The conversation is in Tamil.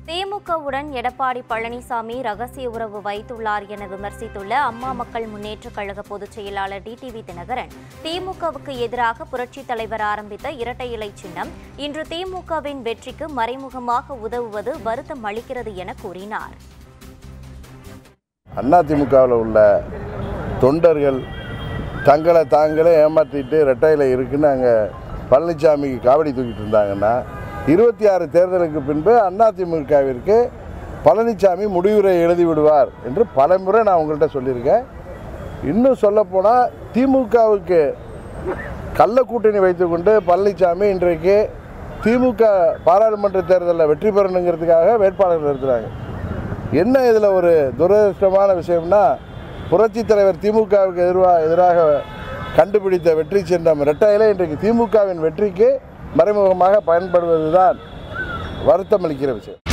திமுகவுடன் எடப்பாடி பழனிசாமி ரகசிய உறவு வைத்துள்ளார் என விமர்சித்துள்ள அம்மா மக்கள் முன்னேற்றக் கழக பொதுச் செயலாளர் டிடிவி தினகரன் திமுகவுக்கு எதிராக புரட்சித் தலைவர் ஆரம்பித்த இரட்டை இலை சின்னம் இன்று திமுகவின் வெற்றிக்கு மறைமுகமாக உதவுவது வருத்தம் அளிக்கிறது என கூறினார் அதிமுகவில் உள்ள தொண்டர்கள் தங்களை தாங்களே ஏமாற்றிட்டு ரெட்டையில் இருக்குன்னு அங்கே பழனிசாமிக்கு காவடி தூக்கிட்டு இருந்தாங்கன்னா இருபத்தி ஆறு தேர்தலுக்கு பின்பு அதிமுகவிற்கு பழனிசாமி முடிவுரை எழுதி விடுவார் என்று பலமுறை நான் உங்கள்கிட்ட சொல்லியிருக்கேன் இன்னும் சொல்லப்போனால் திமுகவுக்கு கள்ள கூட்டணி வைத்துக்கொண்டு பழனிசாமி இன்றைக்கு திமுக பாராளுமன்ற தேர்தலில் வெற்றி பெறணுங்கிறதுக்காக வேட்பாளர்கள் நிறுத்துறாங்க என்ன இதில் ஒரு துரதிருஷ்டமான விஷயம்னா புரட்சித் தலைவர் திமுகவுக்கு எதிராக எதிராக கண்டுபிடித்த வெற்றி சின்னம் இரட்டையிலே இன்றைக்கு திமுகவின் வெற்றிக்கு மறைமுகமாக பயன்படுவதுதான் வருத்தம் அளிக்கிற விஷயம்